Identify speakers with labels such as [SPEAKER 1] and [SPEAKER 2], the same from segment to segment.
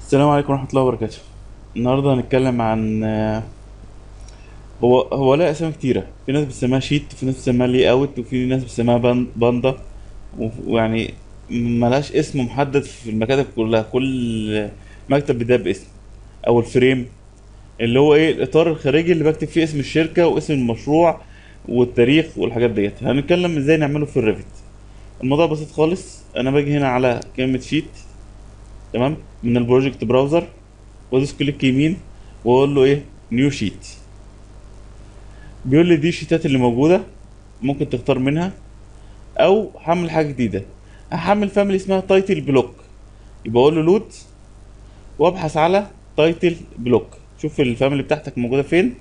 [SPEAKER 1] السلام عليكم ورحمة الله وبركاته النهاردة هنتكلم عن آه، هو هو لها أسامي كتيرة في ناس بتسميها شيت وفي ناس بتسميها لي أوت وفي ناس بتسميها بان- باندا وف- ويعني ملهاش اسم محدد في المكاتب كلها كل مكتب بيبدأ باسم أو الفريم اللي هو إيه الإطار الخارجي اللي بكتب فيه اسم الشركة واسم المشروع والتاريخ والحاجات ديت هنتكلم ازاي نعمله في الريفت الموضوع بسيط خالص انا باجي هنا على كلمة شيت تمام من البروجكت براوزر وادوس كليك يمين واقول له ايه نيو شيت بيقول لي دي الشيتات اللي موجوده ممكن تختار منها او حمل حاجه جديده هحمل فاميلي اسمها تايتل بلوك يبقى اقول له لود وابحث على تايتل بلوك شوف الفاميلي بتاعتك موجوده فين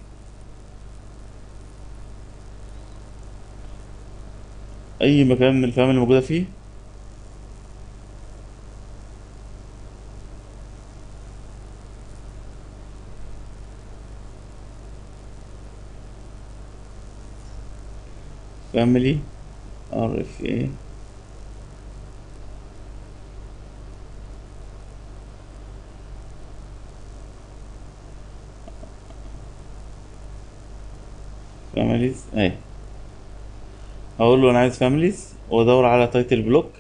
[SPEAKER 1] اي مكان من الفاميلي موجوده فيه فاميلي ار اف اي فاميليز اهي هقول له انا عايز فاميليز وادور على تايتل بلوك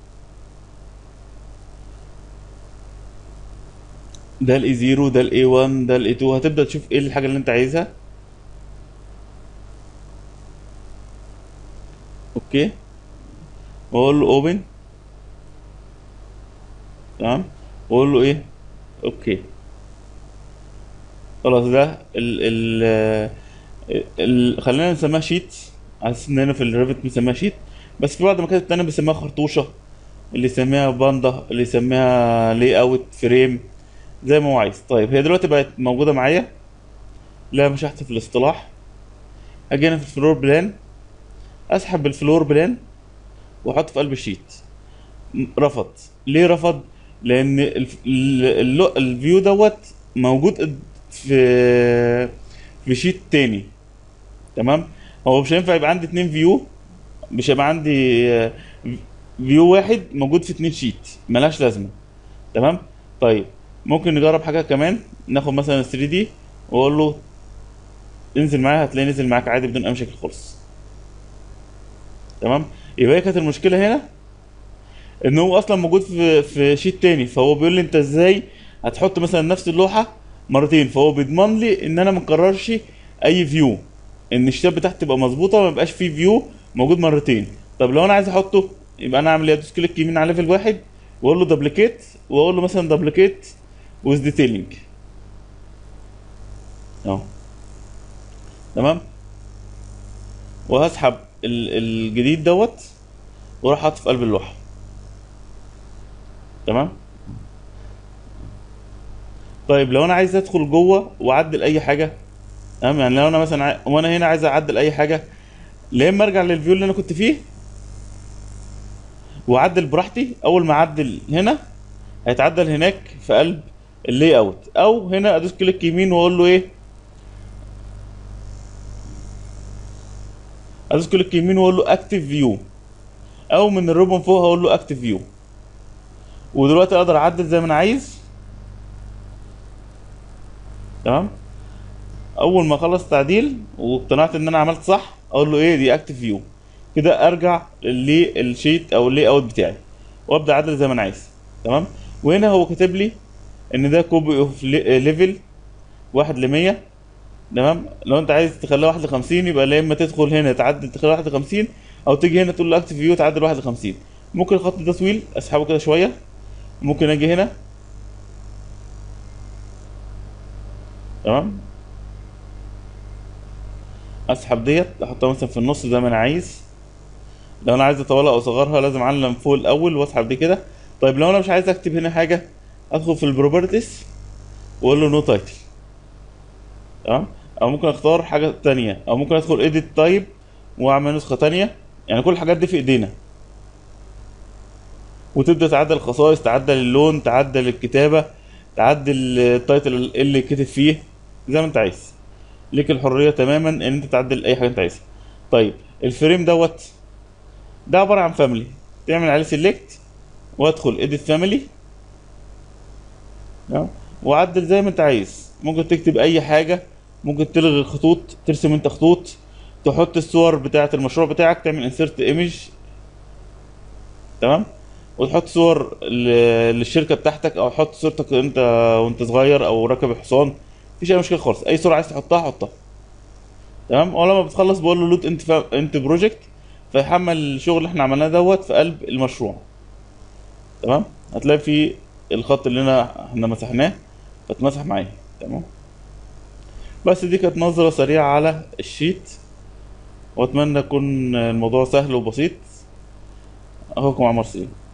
[SPEAKER 1] ده الاي 0 ده الاي 1 ده الاي 2 هتبدا تشوف ايه الحاجه اللي انت عايزها اوكي واقول له اوبن تمام واقول له ايه اوكي خلاص ده ال ال ال خلينا نسميها شيت على اساس ان هنا في الريفت بنسميها شيت بس في بعض المكاتب التانية بيسميها خرطوشة اللي يسميها باندا اللي يسميها لي اوت فريم زي ما هو عايز طيب هي دلوقتي بقت موجودة معايا لا مش هحذف الاصطلاح اجي هنا في الفلور بلان اسحب الفلور بلان واحطه في قلب الشيت م- رفض ليه رفض لان الف- ال- ال- الفيو دوت موجود في في شيت تاني تمام هو مش هينفع يبقى عندي اتنين فيو مش هيبقى عندي آه، فيو واحد موجود في اتنين شيت ملهاش لازمه تمام طيب ممكن نجرب حاجه كمان ناخد مثلا 3 دي واقول له انزل معايا هتلاقيه نزل معاك عادي بدون اي مشاكل خالص تمام يبقى هي كانت المشكله هنا ان هو اصلا موجود في في شيت تاني فهو بيقول لي انت ازاي هتحط مثلا نفس اللوحه مرتين فهو بيضمن لي ان انا ما اكررش اي فيو ان الشيت بتاعتي تبقى مظبوطه ما يبقاش فيه فيو موجود مرتين طب لو انا عايز احطه يبقى انا اعمل ايه ادوس كليك يمين على ليفل واحد واقول له دبليكيت واقول له مثلا دبليكيت ويز ديتيلنج اهو تمام وهسحب ال- الجديد دوت واروح حاطه في قلب اللوحه تمام طيب لو انا عايز ادخل جوه واعدل اي حاجه تمام يعني لو انا مثلا عاي... وانا هنا عايز اعدل اي حاجه لا اما ارجع للفيو اللي انا كنت فيه واعدل براحتي اول ما اعدل هنا هيتعدل هناك في قلب اللاي اوت او هنا ادوس كليك يمين واقول له ايه ادوس كليك يمين واقول له اكتف فيو او من الريبون فوق هقول له اكتف فيو ودلوقتي اقدر اعدل زي ما انا عايز تمام اول ما اخلص تعديل واقتنعت ان انا عملت صح اقول له ايه دي اكتف فيو كده ارجع للشيت او اللي اوت بتاعي وابدا اعدل زي ما انا عايز تمام وهنا هو كاتب لي ان ده كوبي اوف ليفل واحد ل 100 تمام لو انت عايز تخليها واحد ل 50 يبقى لا اما تدخل هنا تعدل تخليها واحد ل 50 او تيجي هنا تقول له اكتف فيو تعدل واحد ل 50 ممكن الخط ده طويل اسحبه كده شويه ممكن اجي هنا تمام اسحب ديت احطها مثلا في النص زي ما انا عايز لو انا عايز اطولها او اصغرها لازم اعلم فوق الاول واسحب دي كده طيب لو انا مش عايز اكتب هنا حاجه ادخل في البروبرتيز واقول له نو تايتل تمام او ممكن اختار حاجه تانية او ممكن ادخل اديت تايب واعمل نسخه تانية يعني كل الحاجات دي في ايدينا وتبدا تعدل الخصائص تعدل اللون تعدل الكتابه تعدل التايتل اللي كتب فيه زي ما انت عايز ليك الحريه تماما ان انت تعدل اي حاجه انت عايزها طيب الفريم دوت ده عباره عن فاميلي تعمل عليه سيلكت وادخل اديت فاميلي تمام وعدل زي ما انت عايز ممكن تكتب اي حاجه ممكن تلغي الخطوط ترسم انت خطوط تحط الصور بتاعه المشروع بتاعك تعمل انسيرت ايمج تمام وتحط صور ل- للشركه بتاعتك او تحط صورتك انت وانت صغير او راكب الحصان مفيش اي مشكله خالص اي صوره عايز تحطها حطها تمام ولما بتخلص بقول له لود انت فا... انت بروجكت فيحمل الشغل اللي احنا عملناه دوت في قلب المشروع تمام هتلاقي في الخط اللي انا احنا مسحناه فاتمسح معايا تمام بس دي كانت نظرة سريعة على الشيت واتمنى يكون الموضوع سهل وبسيط اخوكم عمر سليم